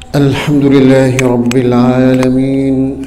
الحمد لله رب العالمين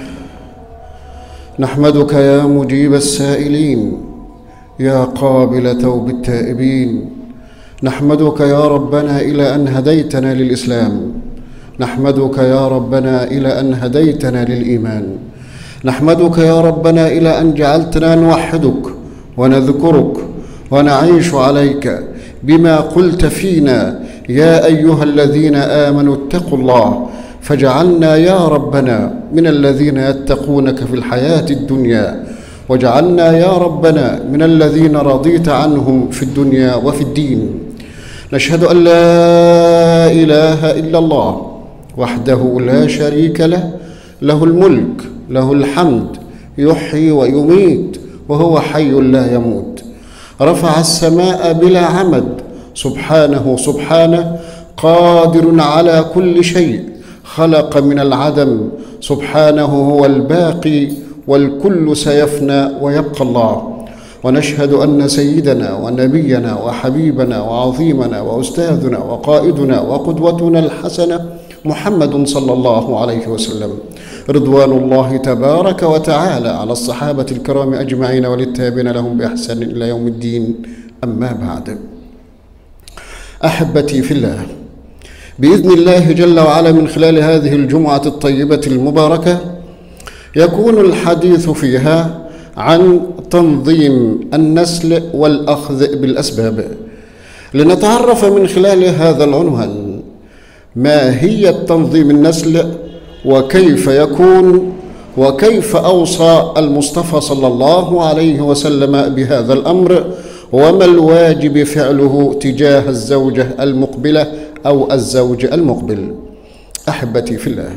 نحمدك يا مجيب السائلين يا قابل توب التائبين نحمدك يا ربنا الى ان هديتنا للاسلام نحمدك يا ربنا الى ان هديتنا للايمان نحمدك يا ربنا الى ان جعلتنا نوحدك ونذكرك ونعيش عليك بما قلت فينا يا ايها الذين امنوا اتقوا الله فجعلنا يا ربنا من الذين يتقونك في الحياه الدنيا وجعلنا يا ربنا من الذين رضيت عنهم في الدنيا وفي الدين نشهد ان لا اله الا الله وحده لا شريك له له الملك له الحمد يحيي ويميت وهو حي لا يموت رفع السماء بلا عمد سبحانه سبحانه قادر على كل شيء خلق من العدم سبحانه هو الباقي والكل سيفنى ويبقى الله ونشهد ان سيدنا ونبينا وحبيبنا وعظيمنا واستاذنا وقائدنا وقدوتنا الحسنه محمد صلى الله عليه وسلم رضوان الله تبارك وتعالى على الصحابه الكرام اجمعين وللتابعين لهم باحسان الى يوم الدين اما بعد احبتي في الله باذن الله جل وعلا من خلال هذه الجمعه الطيبه المباركه يكون الحديث فيها عن تنظيم النسل والاخذ بالاسباب لنتعرف من خلال هذا العنوان ما هي تنظيم النسل وكيف يكون وكيف اوصى المصطفى صلى الله عليه وسلم بهذا الامر وما الواجب فعله تجاه الزوجه المقبله او الزوج المقبل احبتي في الله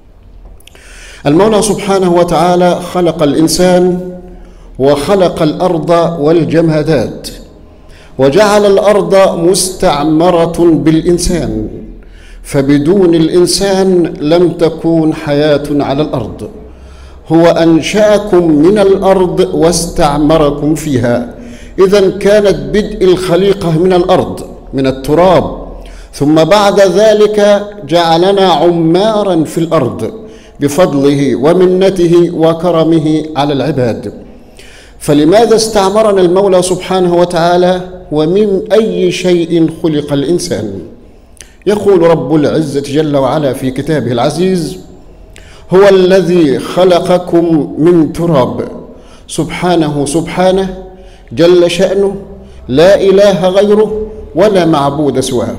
المولى سبحانه وتعالى خلق الانسان وخلق الارض والجمادات وجعل الارض مستعمره بالانسان فبدون الانسان لم تكون حياه على الارض هو انشاكم من الارض واستعمركم فيها اذا كانت بدء الخليقه من الارض من التراب ثم بعد ذلك جعلنا عمارا في الارض بفضله ومنته وكرمه على العباد فلماذا استعمرنا المولى سبحانه وتعالى ومن اي شيء خلق الانسان يقول رب العزه جل وعلا في كتابه العزيز هو الذي خلقكم من تراب سبحانه سبحانه جل شانه لا اله غيره ولا معبود سواه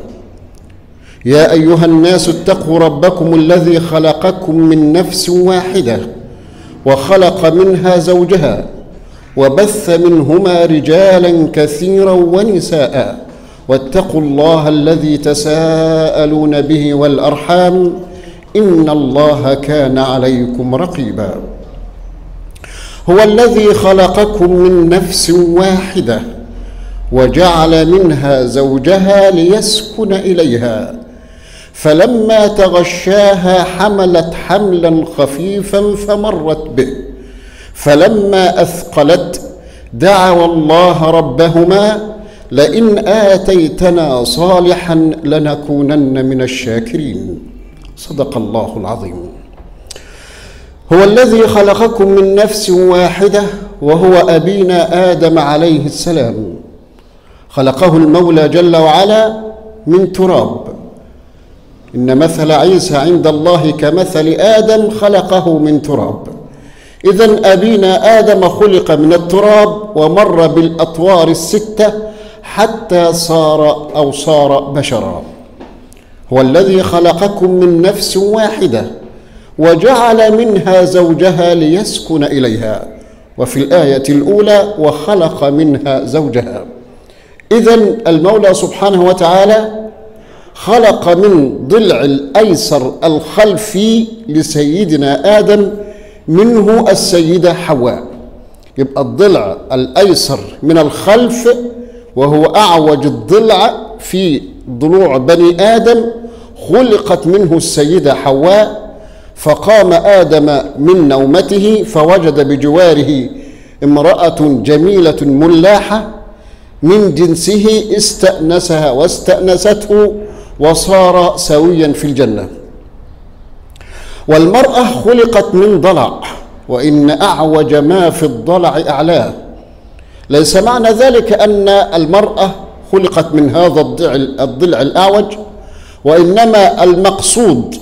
يا ايها الناس اتقوا ربكم الذي خلقكم من نفس واحده وخلق منها زوجها وبث منهما رجالا كثيرا ونساء واتقوا الله الذي تساءلون به والارحام ان الله كان عليكم رقيبا هو الذي خلقكم من نفس واحده وجعل منها زوجها ليسكن اليها فلما تغشاها حملت حملا خفيفا فمرت به فلما اثقلت دعوا الله ربهما لئن اتيتنا صالحا لنكونن من الشاكرين صدق الله العظيم هو الذي خلقكم من نفس واحده وهو ابينا ادم عليه السلام خلقه المولى جل وعلا من تراب ان مثل عيسى عند الله كمثل ادم خلقه من تراب اذا ابينا ادم خلق من التراب ومر بالاطوار السته حتى صار او صار بشرا هو الذي خلقكم من نفس واحده وجعل منها زوجها ليسكن اليها وفي الايه الاولى وخلق منها زوجها اذا المولى سبحانه وتعالى خلق من ضلع الايسر الخلفي لسيدنا ادم منه السيده حواء يبقى الضلع الايسر من الخلف وهو اعوج الضلع في ضلوع بني ادم خلقت منه السيده حواء فقام ادم من نومته فوجد بجواره امراه جميله ملاحه من جنسه استانسها واستانسته وصار سويا في الجنه والمرأة خلقت من ضلع وإن أعوج ما في الضلع أعلاه ليس معنى ذلك أن المرأة خلقت من هذا الضلع, الضلع الأعوج وإنما المقصود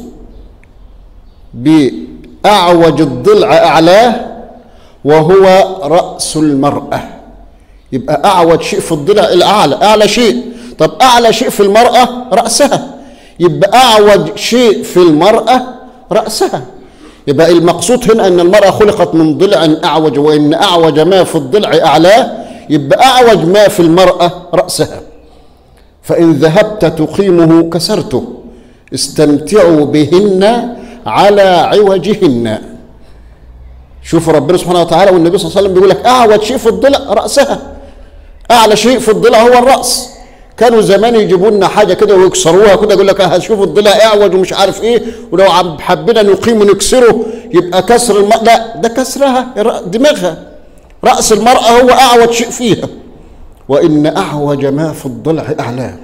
بأعوج الضلع أعلاه وهو رأس المرأة يبقى أعوج شيء في الضلع الأعلى أعلى شيء طب أعلى شيء في المرأة رأسها يبقى أعوج شيء في المرأة رأسها يبقى المقصود هنا أن المرأة خلقت من ضلع أعوج وإن أعوج ما في الضلع أعلاه يبقى أعوج ما في المرأة رأسها فإن ذهبت تقيمه كسرته استمتعوا بهن على عوجهن شوف ربنا سبحانه وتعالى والنبي صلى الله عليه وسلم بيقول لك أعوج شيء في الضلع رأسها أعلى شيء في الضلع هو الرأس كانوا زمان يجيبوا لنا حاجه كده ويكسروها كده يقول لك هشوف الضلع اعوج ومش عارف ايه ولو حبينا نقيم ونكسره يبقى كسر الم... لا ده كسرها دماغها راس المراه هو اعوج شيء فيها وان اعوج ما في الضلع اعلاه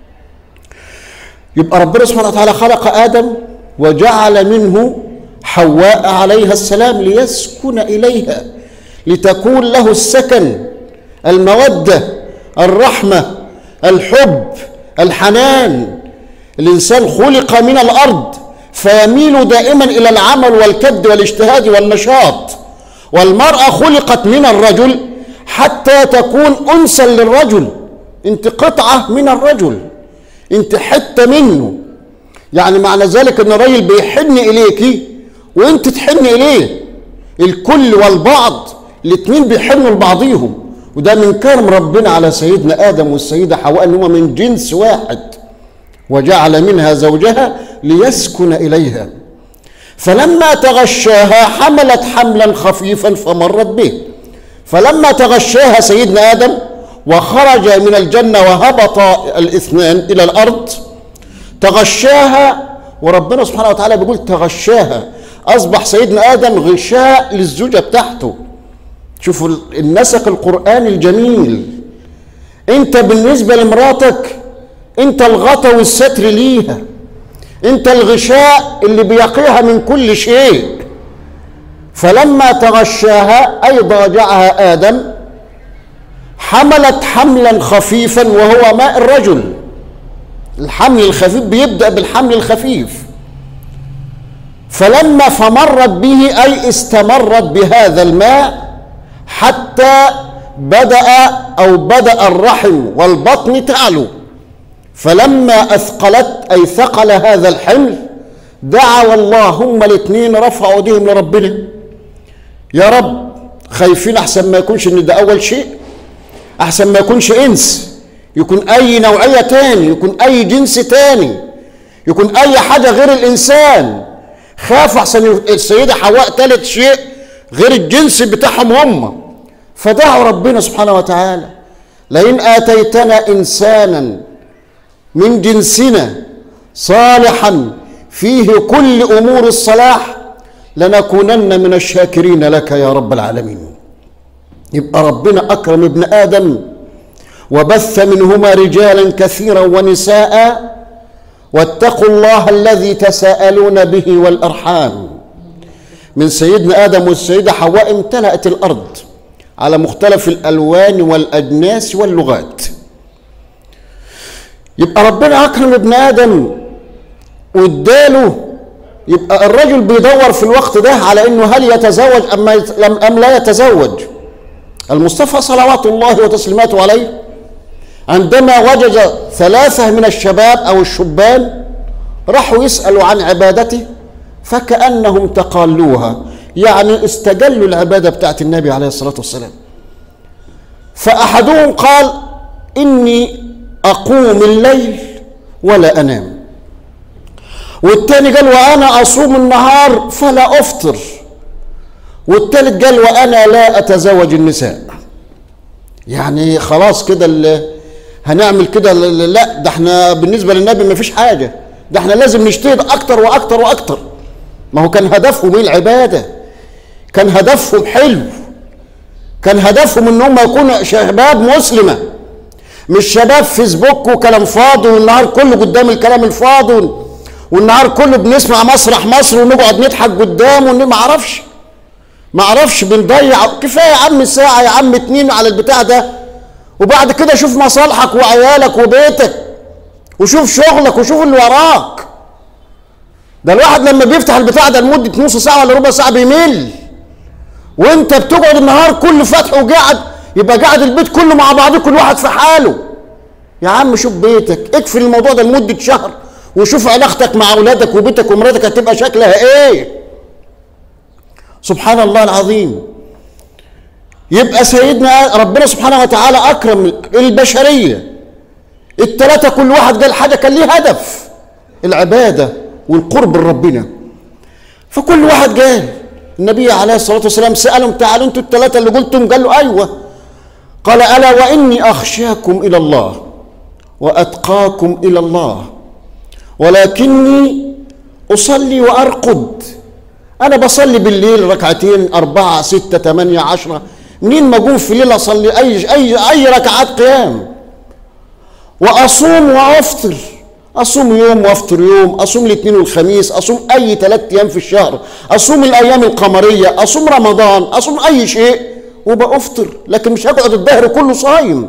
يبقى ربنا سبحانه وتعالى خلق ادم وجعل منه حواء عليها السلام ليسكن اليها لتكون له السكن الموده الرحمه الحب الحنان الانسان خلق من الارض فيميل دائما الى العمل والكد والاجتهاد والنشاط والمراه خلقت من الرجل حتى تكون انسا للرجل انت قطعه من الرجل انت حته منه يعني معنى ذلك ان الرجل بيحن اليك وانت تحن اليه الكل والبعض الاثنين بيحنوا لبعضيهم وده من كرم ربنا على سيدنا ادم والسيده حواء ان هما من جنس واحد وجعل منها زوجها ليسكن اليها فلما تغشاها حملت حملا خفيفا فمرت به فلما تغشاها سيدنا ادم وخرج من الجنه وهبط الاثنان الى الارض تغشاها وربنا سبحانه وتعالى بيقول تغشاها اصبح سيدنا ادم غشاء للزوجه بتاعته شوفوا النسق القرآني الجميل انت بالنسبة لمراتك انت الغطا والستر ليها انت الغشاء اللي بيقيها من كل شيء فلما تغشاها اي ضاجعها ادم حملت حملا خفيفا وهو ماء الرجل الحمل الخفيف بيبدا بالحمل الخفيف فلما فمرت به اي استمرت بهذا الماء حتى بدأ أو بدأ الرحم والبطن تعلو فلما أثقلت أي ثقل هذا الحمل دعوا اللهم الاثنين رفعوا ايديهم لربنا يا رب خايفين احسن ما يكونش ان ده اول شيء احسن ما يكونش انس يكون اي نوعيه تاني يكون اي جنس تاني يكون اي حاجه غير الانسان خاف احسن السيده حواء ثالث شيء غير الجنس بتاعهم هم فدعوا ربنا سبحانه وتعالى لئن اتيتنا انسانا من جنسنا صالحا فيه كل امور الصلاح لنكونن من الشاكرين لك يا رب العالمين يبقى ربنا اكرم ابن ادم وبث منهما رجالا كثيرا ونساء واتقوا الله الذي تساءلون به والارحام من سيدنا ادم والسيده حواء امتلأت الارض على مختلف الالوان والاجناس واللغات يبقى ربنا اكرم ابن ادم واداله يبقى الرجل بيدور في الوقت ده على انه هل يتزوج ام ام لا يتزوج المصطفى صلوات الله وتسليماته عليه عندما وجد ثلاثه من الشباب او الشبان راحوا يسالوا عن عبادته فكانهم تقالوها يعني استجلوا العباده بتاعت النبي عليه الصلاه والسلام فاحدهم قال اني اقوم الليل ولا انام والتاني قال وانا اصوم النهار فلا افطر والتالت قال وانا لا اتزوج النساء يعني خلاص كده هنعمل كده لا ده احنا بالنسبه للنبي ما فيش حاجه ده احنا لازم نجتهد اكتر واكتر واكتر ما هو كان هدفهم ايه العباده كان هدفهم حلو كان هدفهم ان هم يكونوا شباب مسلمه مش شباب فيسبوك وكلام فاضي والنهار كله قدام الكلام الفاضي والنهار كله بنسمع مسرح مصر ونقعد نضحك قدامه ما اعرفش ما اعرفش بنضيع كفايه يا عم ساعه يا عم اتنين على البتاع ده وبعد كده شوف مصالحك وعيالك وبيتك وشوف شغلك وشوف اللي وراك ده الواحد لما بيفتح البتاع ده لمده نص ساعه ولا ربع ساعه بيمل وانت بتقعد النهار كله فاتح وقاعد يبقى قاعد البيت كله مع بعضه كل واحد في حاله يا عم شوف بيتك اكفي الموضوع ده لمده شهر وشوف علاقتك مع اولادك وبيتك ومراتك هتبقى شكلها ايه سبحان الله العظيم يبقى سيدنا ربنا سبحانه وتعالى اكرم البشريه الثلاثه كل واحد قال حاجه كان ليه هدف العباده والقرب لربنا فكل واحد قال النبي عليه الصلاه والسلام سالهم تعالوا انتوا الثلاثه اللي قلتم قالوا ايوه قال الا واني اخشاكم الى الله واتقاكم الى الله ولكني اصلي وارقد انا بصلي بالليل ركعتين اربعه سته ثمانيه عشره منين ما اقوم في الليل اصلي اي اي اي ركعات قيام واصوم وافطر اصوم يوم وافطر يوم اصوم الاثنين والخميس اصوم اي ثلاث ايام في الشهر اصوم الايام القمريه اصوم رمضان اصوم اي شيء وبافطر لكن مش هقعد الدهر كله صايم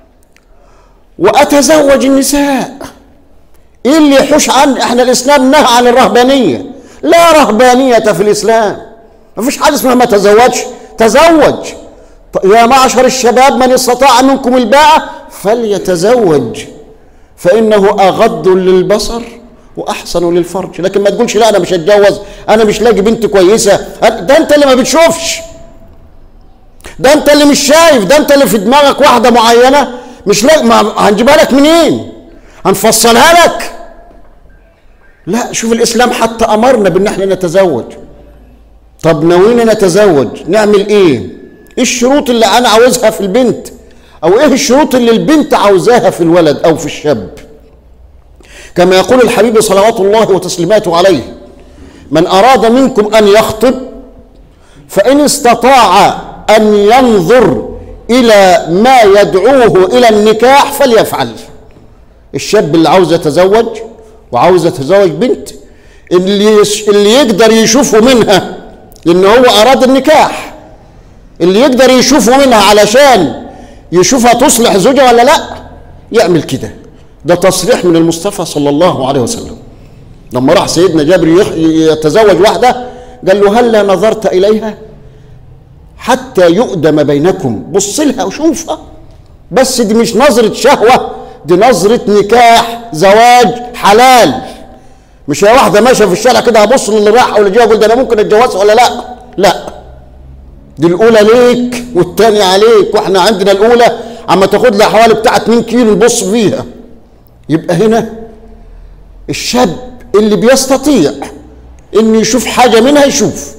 واتزوج النساء ايه اللي يحوش عن احنا الاسلام نهى عن الرهبانيه لا رهبانيه في الاسلام ما فيش حاجه اسمها ما تزوجش تزوج يا معشر الشباب من استطاع منكم الباءة فليتزوج فإنه أغض للبصر وأحسن للفرج لكن ما تقولش لا أنا مش هتجوز أنا مش لاقي بنت كويسة ده أنت اللي ما بتشوفش ده أنت اللي مش شايف ده أنت اللي في دماغك واحدة معينة مش لاقي ما هنجيبها لك منين هنفصلها لك لا شوف الإسلام حتى أمرنا بأن احنا نتزوج طب ناويين نتزوج نعمل ايه ايه الشروط اللي انا عاوزها في البنت او ايه الشروط اللي البنت عاوزاها في الولد او في الشاب كما يقول الحبيب صلوات الله وتسليماته عليه من اراد منكم ان يخطب فان استطاع ان ينظر الى ما يدعوه الى النكاح فليفعل الشاب اللي عاوز يتزوج وعاوز يتزوج بنت اللي اللي يقدر يشوفه منها ان هو اراد النكاح اللي يقدر يشوفه منها علشان يشوفها تصلح زوجها ولا لا يعمل كده ده تصريح من المصطفى صلى الله عليه وسلم لما راح سيدنا جابر يتزوج واحدة قال له هلا نظرت إليها حتى يؤدم بينكم بص لها وشوفها بس دي مش نظرة شهوة دي نظرة نكاح زواج حلال مش هي واحدة ماشية في الشارع كده هبص للي راح واللي جاي اقول ده انا ممكن اتجوزها ولا لا؟ لا دي الأولى ليك والتانية عليك واحنا عندنا الأولى عما تاخد لها حوالي بتاع 2 كيلو نبص فيها يبقى هنا الشاب اللي بيستطيع انه يشوف حاجة منها يشوف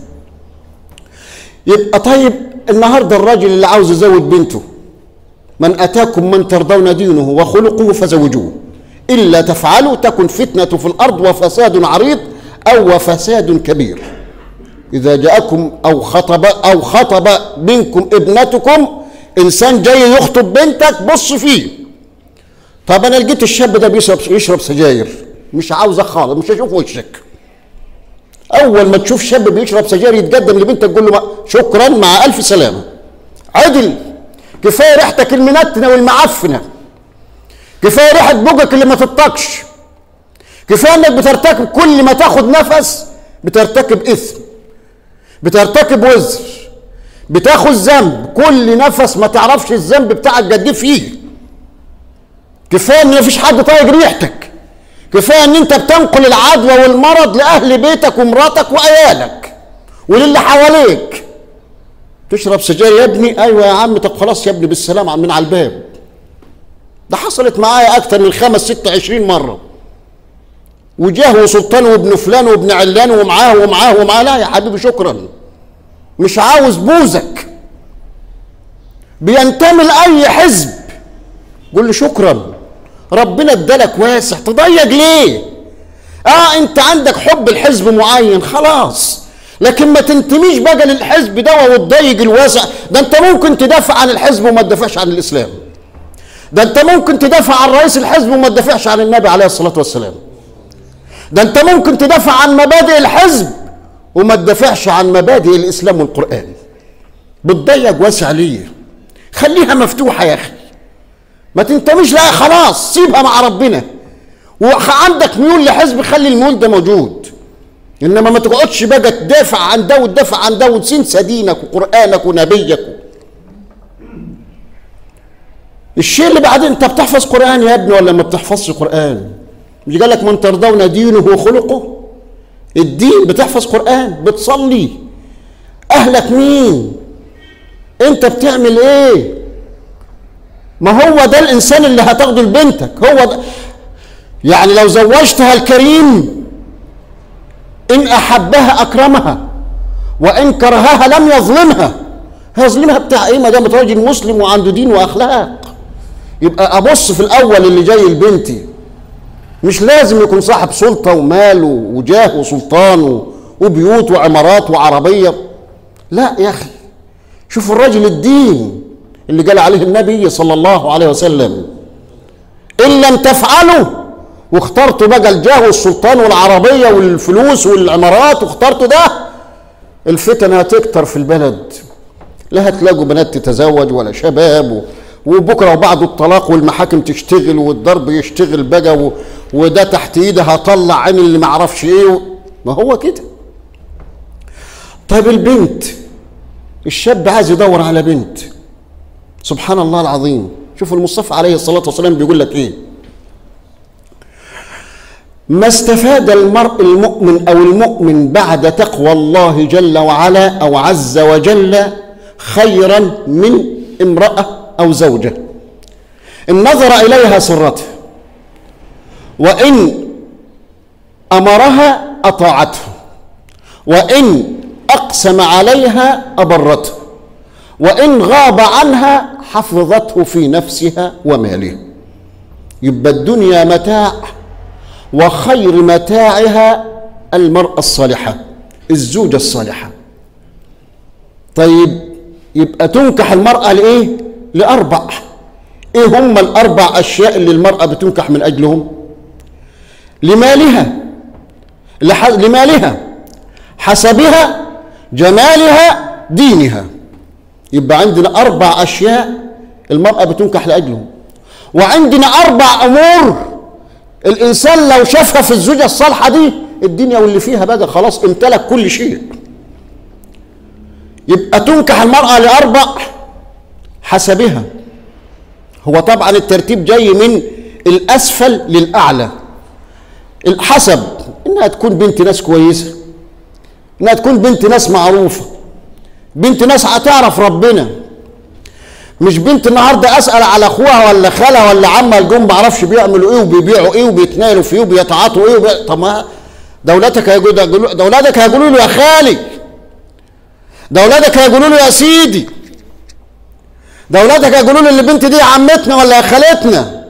يبقى طيب النهارده الراجل اللي عاوز يزوج بنته من اتاكم من ترضون دينه وخلقه فزوجوه الا تفعلوا تكن فتنه في الارض وفساد عريض او فساد كبير اذا جاءكم او خطب او خطب منكم ابنتكم انسان جاي يخطب بنتك بص فيه طب انا لقيت الشاب ده بيشرب يشرب سجاير مش عاوزك خالص مش هشوف وشك اول ما تشوف شاب بيشرب سجاير يتقدم لبنتك تقول له شكرا مع الف سلامه عدل كفايه ريحتك المنتنه والمعفنه كفايه ريحه بوجك اللي ما تطقش كفايه انك بترتكب كل ما تاخد نفس بترتكب اثم بترتكب وزر بتاخد ذنب كل نفس ما تعرفش الذنب بتاعك قد فيه كفايه ان مفيش حد طايق ريحتك كفايه ان انت بتنقل العدوى والمرض لاهل بيتك ومراتك وعيالك وللي حواليك تشرب سجاير يا ابني ايوه يا عم طب خلاص يا ابني بالسلامه من على الباب ده حصلت معايا اكتر من خمس ست عشرين مره وجاه وسلطان وابن فلان وابن علان ومعاه ومعاه ومعاه لا يا حبيبي شكرا مش عاوز بوزك بينتمي لاي حزب قول له شكرا ربنا ادالك واسع تضيق ليه اه انت عندك حب الحزب معين خلاص لكن ما تنتميش بقى للحزب ده وتضيق الواسع ده انت ممكن تدافع عن الحزب وما تدافعش عن الاسلام ده انت ممكن تدافع عن رئيس الحزب وما تدافعش عن النبي عليه الصلاه والسلام ده انت ممكن تدافع عن مبادئ الحزب وما تدافعش عن مبادئ الاسلام والقران بتضيق واسع ليه خليها مفتوحه يا اخي ما تنتميش لا خلاص سيبها مع ربنا وعندك ميول لحزب خلي الميول ده موجود انما ما تقعدش بقى تدافع عن ده وتدافع عن ده وتنسى دينك وقرانك ونبيك الشيء اللي بعدين انت بتحفظ قران يا ابني ولا ما بتحفظش قران مش قال لك من ترضون دينه وخلقه الدين بتحفظ قران بتصلي اهلك مين انت بتعمل ايه ما هو ده الانسان اللي هتاخده لبنتك هو ده يعني لو زوجتها الكريم ان احبها اكرمها وان كرهها لم يظلمها هيظلمها بتاع ايه ما دام راجل مسلم وعنده دين واخلاق يبقى ابص في الاول اللي جاي لبنتي مش لازم يكون صاحب سلطه ومال وجاه وسلطان وبيوت وعمارات وعربيه لا يا اخي شوف الرجل الدين اللي قال عليه النبي صلى الله عليه وسلم ان لم تفعلوا واخترتوا بقى الجاه والسلطان والعربيه والفلوس والعمارات واخترتوا ده الفتن هتكتر في البلد لا هتلاقوا بنات تتزوج ولا شباب وبكره وبعد الطلاق والمحاكم تشتغل والضرب يشتغل بقى و... وده تحت ايدها هطلع عين اللي ما اعرفش ايه و... ما هو كده طيب البنت الشاب عايز يدور على بنت سبحان الله العظيم شوف المصطفى عليه الصلاة والسلام بيقول لك ايه ما استفاد المرء المؤمن او المؤمن بعد تقوى الله جل وعلا او عز وجل خيرا من امرأة او زوجة ان نظر اليها سرته وان امرها اطاعته وان اقسم عليها ابرته وان غاب عنها حفظته في نفسها وماله يبقى الدنيا متاع وخير متاعها المرأة الصالحة الزوجة الصالحة طيب يبقى تنكح المرأة لإيه؟ لأربع إيه هم الأربع أشياء اللي المرأة بتنكح من أجلهم؟ لمالها لح... لمالها حسبها جمالها دينها يبقى عندنا أربع أشياء المرأة بتنكح لأجلهم وعندنا أربع أمور الإنسان لو شافها في الزوجة الصالحة دي الدنيا واللي فيها بقى خلاص امتلك كل شيء يبقى تنكح المرأة لأربع حسبها هو طبعا الترتيب جاي من الأسفل للأعلى الحسب إنها تكون بنت ناس كويسة إنها تكون بنت ناس معروفة بنت ناس هتعرف ربنا مش بنت النهارده اسال على اخوها ولا خالها ولا عمها الجم ما اعرفش بيعملوا ايه وبيبيعوا ايه وبيتنالوا فيه وبيتعاطوا ايه وبي... طب ما دولتك هيقولوا دولتك هيقولوا له يا خالي دولتك هيقولوا له يا سيدي دولتك هيقولوا له اللي البنت دي عمتنا ولا يا خالتنا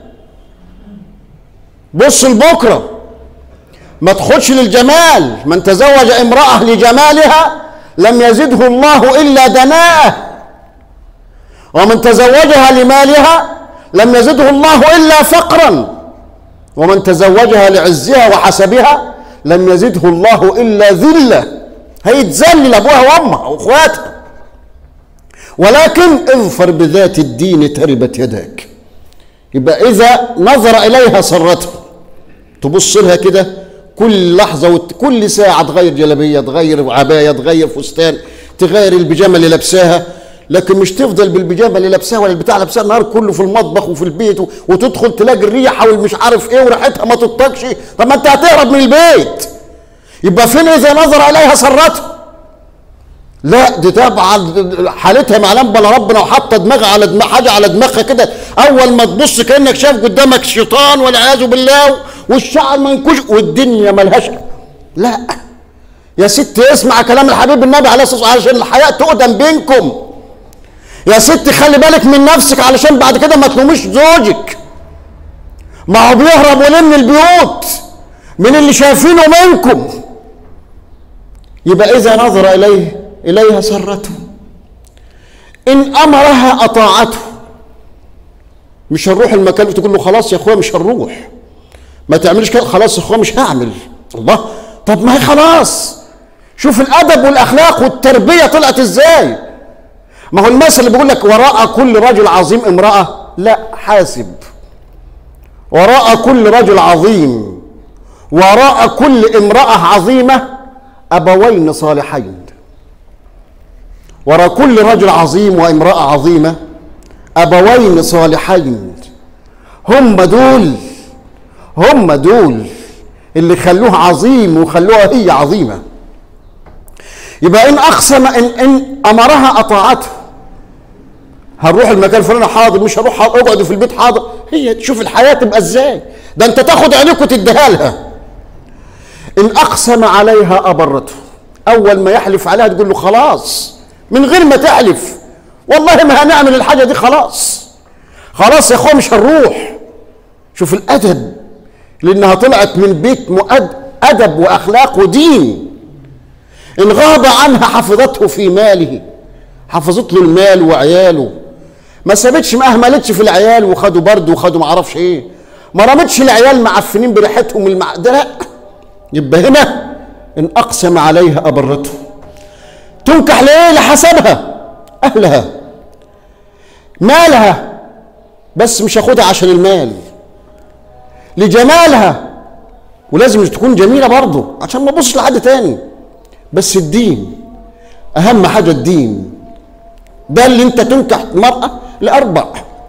بص لبكره ما تخدش للجمال من تزوج امراه لجمالها لم يزده الله الا دناءه ومن تزوجها لمالها لم يزده الله الا فقرا ومن تزوجها لعزها وحسبها لم يزده الله الا ذله هيتذلل ابوها وامها واخواتها ولكن اظفر بذات الدين تربت يداك يبقى اذا نظر اليها سرته تبص لها كده كل لحظه وكل ساعه تغير جلابيه تغير عبايه تغير فستان تغير البيجامه اللي لابساها لكن مش تفضل بالبيجامه اللي لابساها ولا البتاع لابساها النهار كله في المطبخ وفي البيت وتدخل تلاقي الريحه والمش عارف ايه وريحتها ما تطاقش طب ما انت هتهرب من البيت يبقى فين اذا نظر اليها سرته لا دي طبعا حالتها ما يعلم بلا ربنا وحاطه دماغها على دماغ حاجه على دماغها كده اول ما تبص كانك شايف قدامك شيطان والعياذ بالله والشعر منكوش والدنيا ملهاش لا يا ست اسمع كلام الحبيب النبي عليه الصلاه والسلام عشان الحياه تقدم بينكم يا ست خلي بالك من نفسك علشان بعد كده ما تلوميش زوجك ما هو بيهرب وليه من البيوت من اللي شايفينه منكم يبقى اذا نظر اليه اليها سرته ان امرها اطاعته مش هنروح المكان تقول له خلاص يا اخويا مش هنروح ما تعملش كده خلاص يا اخويا مش هعمل الله طب ما هي خلاص شوف الادب والاخلاق والتربيه طلعت ازاي ما هو المثل اللي بيقول لك وراء كل رجل عظيم امراه لا حاسب وراء كل رجل عظيم وراء كل امراه عظيمه ابوين صالحين وراء كل رجل عظيم وامراه عظيمه ابوين صالحين هم دول هم دول اللي خلوه عظيم وخلوها هي عظيمه يبقى ان اقسم ان ان امرها اطاعته هنروح المكان الفلاني حاضر مش هروح حاضر اقعدوا في البيت حاضر هي تشوف الحياه تبقى ازاي ده انت تاخد عينيك وتديها لها ان اقسم عليها ابرته اول ما يحلف عليها تقول له خلاص من غير ما تحلف والله ما هنعمل الحاجه دي خلاص خلاص يا اخويا مش هنروح شوف الادب لانها طلعت من بيت مؤد ادب واخلاق ودين ان غاب عنها حفظته في ماله حفظت له المال وعياله ما سابتش ما اهملتش في العيال وخدوا برد وخدوا ما اعرفش ايه ما رمتش العيال معفنين بريحتهم المع... ده لا يبقى هنا ان اقسم عليها ابرته تنكح ليه لحسبها اهلها مالها بس مش هاخدها عشان المال لجمالها ولازم تكون جميله برضه عشان ما ابصش لحد تاني بس الدين اهم حاجه الدين ده اللي انت تنكح المراه لاربع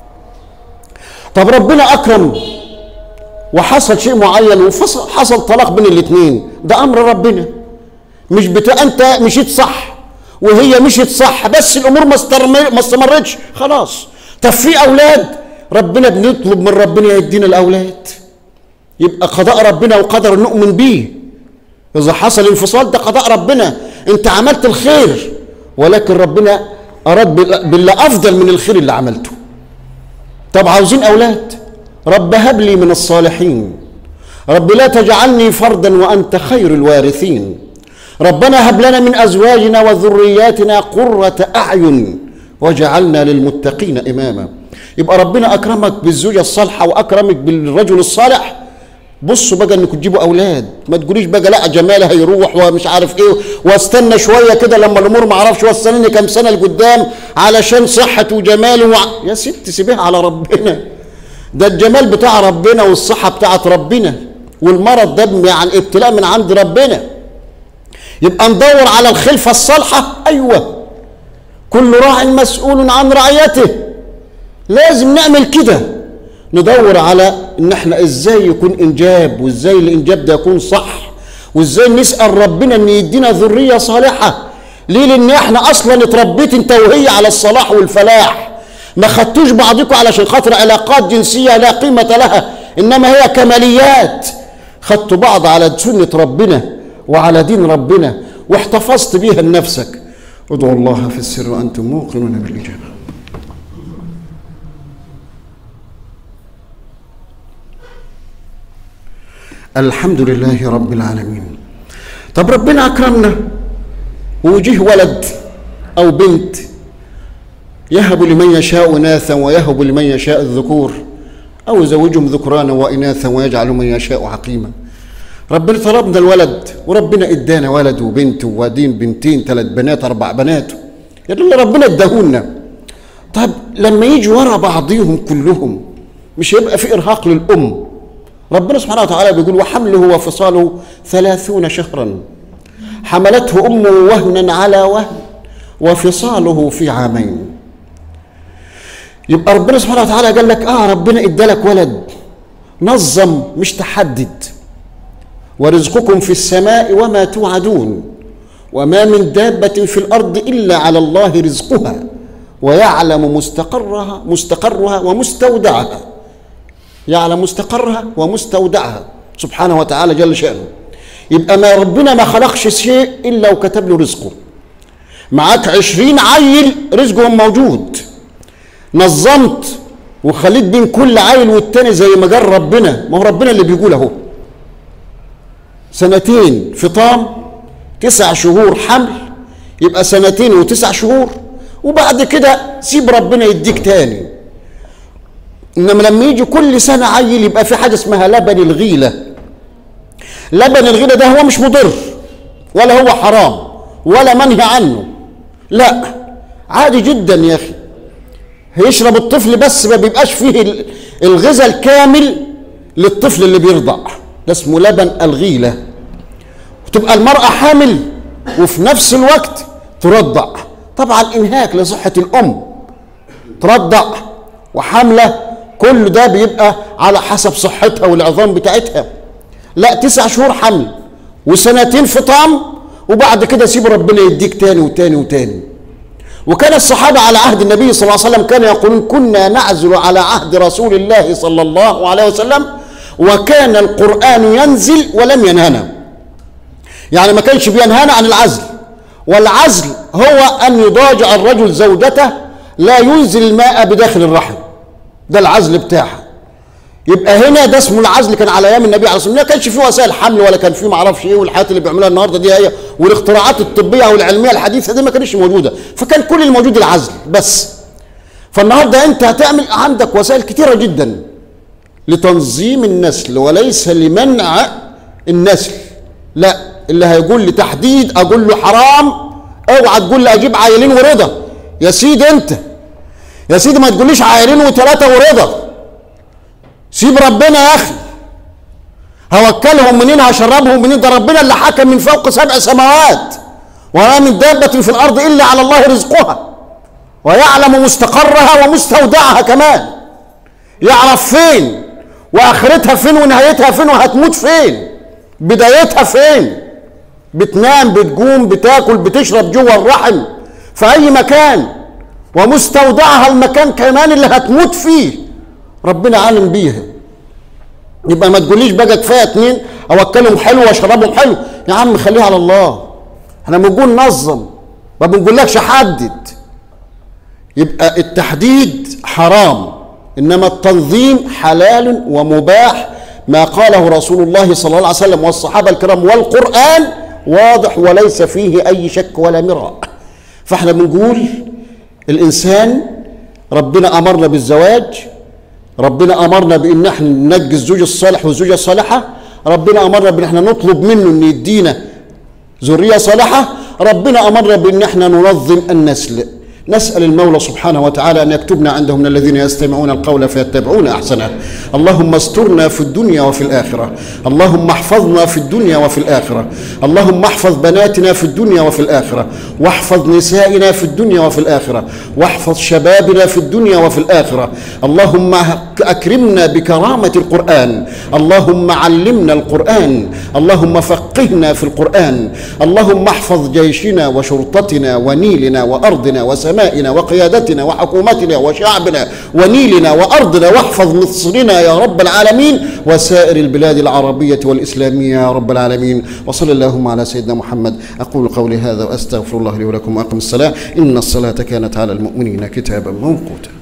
طب ربنا اكرم وحصل شيء معين وفصل حصل طلاق بين الاثنين ده امر ربنا مش بتا انت مشيت صح وهي مشيت صح بس الامور ما استمر- ما استمرتش خلاص طب في اولاد ربنا بنطلب من ربنا يدينا الاولاد يبقى قضاء ربنا وقدر نؤمن بيه اذا حصل انفصال ده قضاء ربنا انت عملت الخير ولكن ربنا اراد بال- بالله افضل من الخير اللي عملته طب عاوزين اولاد رب هب لي من الصالحين رب لا تجعلني فردا وانت خير الوارثين ربنا هب لنا من ازواجنا وذرياتنا قرة اعين وجعلنا للمتقين اماما يبقى ربنا اكرمك بالزوجه الصالحه واكرمك بالرجل الصالح بصوا بقى انكم تجيبوا اولاد ما تقوليش بقى لا جمالها هيروح ومش عارف ايه واستنى شويه كده لما الامور ما اعرفش واستنى كام سنه لقدام علشان صحه وجمال وع... يا ست سيبيها على ربنا ده الجمال بتاع ربنا والصحه بتاعت ربنا والمرض ده يعني ابتلاء من عند ربنا يبقى ندور على الخلفه الصالحه ايوه كل راع مسؤول عن رعيته لازم نعمل كده ندور على ان احنا ازاي يكون انجاب وازاي الانجاب ده يكون صح وازاي نسال ربنا ان يدينا ذريه صالحه ليه لان احنا اصلا اتربيت انت وهي على الصلاح والفلاح ما خدتوش بعضكم علشان خاطر علاقات جنسيه لا قيمه لها انما هي كماليات خدتوا بعض على سنه ربنا وعلى دين ربنا واحتفظت بيها لنفسك ادعوا الله في السر وانتم موقنون بالاجابه الحمد لله رب العالمين طب ربنا اكرمنا وجيه ولد او بنت يهب لمن يشاء اناثا ويهب لمن يشاء الذكور او يزوجهم ذكرانا واناثا ويجعل من يشاء عقيما ربنا طلبنا الولد وربنا ادانا ولد وبنت وادين بنتين ثلاث بنات اربع بنات يا اللي ربنا اداهولنا طب لما يجي ورا بعضيهم كلهم مش هيبقى في ارهاق للام ربنا سبحانه وتعالى بيقول وحمله وفصاله ثلاثون شهرا حملته امه وهنا على وهن وفصاله في عامين يبقى ربنا سبحانه وتعالى قال لك اه ربنا ادالك ولد نظم مش تحدد ورزقكم في السماء وما توعدون وما من دابة في الأرض إلا على الله رزقها ويعلم مستقرها مستقرها ومستودعها يعلم مستقرها ومستودعها سبحانه وتعالى جل شأنه يبقى ما ربنا ما خلقش شيء إلا وكتب له رزقه معاك عشرين عيل رزقهم موجود نظمت وخليت بين كل عيل والتاني زي ما قال ربنا ما هو ربنا اللي بيقول اهو سنتين فطام تسع شهور حمل يبقى سنتين وتسع شهور وبعد كده سيب ربنا يديك تاني انما لما يجي كل سنه عيل يبقى في حاجه اسمها لبن الغيله لبن الغنى ده هو مش مضر ولا هو حرام ولا منهي عنه لا عادي جدا يا اخي هيشرب الطفل بس ما بيبقاش فيه الغذاء الكامل للطفل اللي بيرضع ده اسمه لبن الغيله وتبقى المراه حامل وفي نفس الوقت ترضع طبعا انهاك لصحه الام ترضع وحامله كل ده بيبقى على حسب صحتها والعظام بتاعتها لا تسع شهور حمل وسنتين فطام وبعد كده سيب ربنا يديك تاني وتاني وتاني وكان الصحابة على عهد النبي صلى الله عليه وسلم كانوا يقولون كنا نعزل على عهد رسول الله صلى الله عليه وسلم وكان القرآن ينزل ولم ينهنا يعني ما كانش بينهانا عن العزل والعزل هو أن يضاجع الرجل زوجته لا ينزل الماء بداخل الرحم ده العزل بتاعها يبقى هنا ده اسمه العزل كان على ايام النبي عليه الصلاه والسلام ما كانش فيه وسائل حمل ولا كان فيه ما اعرفش ايه والحاجات اللي بيعملوها النهارده دي هي والاختراعات الطبيه والعلميه الحديثه دي ما كانتش موجوده فكان كل الموجود العزل بس فالنهارده انت هتعمل عندك وسائل كتيره جدا لتنظيم النسل وليس لمنع النسل لا اللي هيقول لي تحديد اقول له حرام اوعى تقول لي اجيب عيلين ورضا يا سيدي انت يا سيدي ما تقوليش عيلين وثلاثه ورضا سيب ربنا يا اخي هوكلهم منين هشربهم منين ده ربنا اللي حكم من فوق سبع سماوات وما من دابة في الأرض إلا على الله رزقها ويعلم مستقرها ومستودعها كمان يعرف فين وآخرتها فين ونهايتها فين وهتموت فين بدايتها فين بتنام بتقوم بتاكل بتشرب جوه الرحم في أي مكان ومستودعها المكان كمان اللي هتموت فيه ربنا عالم بيها يبقى ما تقوليش بقى كفايه اتنين اوكلهم حلو واشربهم حلو يا عم خليها على الله احنا بنقول نظم ما بنقولكش حدد يبقى التحديد حرام انما التنظيم حلال ومباح ما قاله رسول الله صلى الله عليه وسلم والصحابه الكرام والقران واضح وليس فيه اي شك ولا مراء فاحنا بنقول الانسان ربنا امرنا بالزواج ربنا امرنا بان احنا ننجي الزوج الصالح والزوجه الصالحه ربنا امرنا بان احنا نطلب منه ان يدينا ذريه صالحه ربنا امرنا بان احنا ننظم النسل نسال المولى سبحانه وتعالى ان يكتبنا عنده من الذين يستمعون القول فيتبعون احسنه اللهم استرنا في الدنيا وفي الاخره اللهم احفظنا في الدنيا وفي الاخره اللهم احفظ بناتنا في الدنيا وفي الاخره واحفظ نسائنا في الدنيا وفي الاخره واحفظ شبابنا في الدنيا وفي الاخره اللهم اكرمنا بكرامه القران اللهم علمنا القران اللهم فقهنا في القران اللهم احفظ جيشنا وشرطتنا ونيلنا وارضنا وسمائنا سمائنا وقيادتنا وحكومتنا وشعبنا ونيلنا وارضنا واحفظ مصرنا يا رب العالمين وسائر البلاد العربيه والاسلاميه يا رب العالمين وصل اللهم على سيدنا محمد اقول قولي هذا واستغفر الله لي ولكم واقم الصلاه ان الصلاه كانت على المؤمنين كتابا موقوتا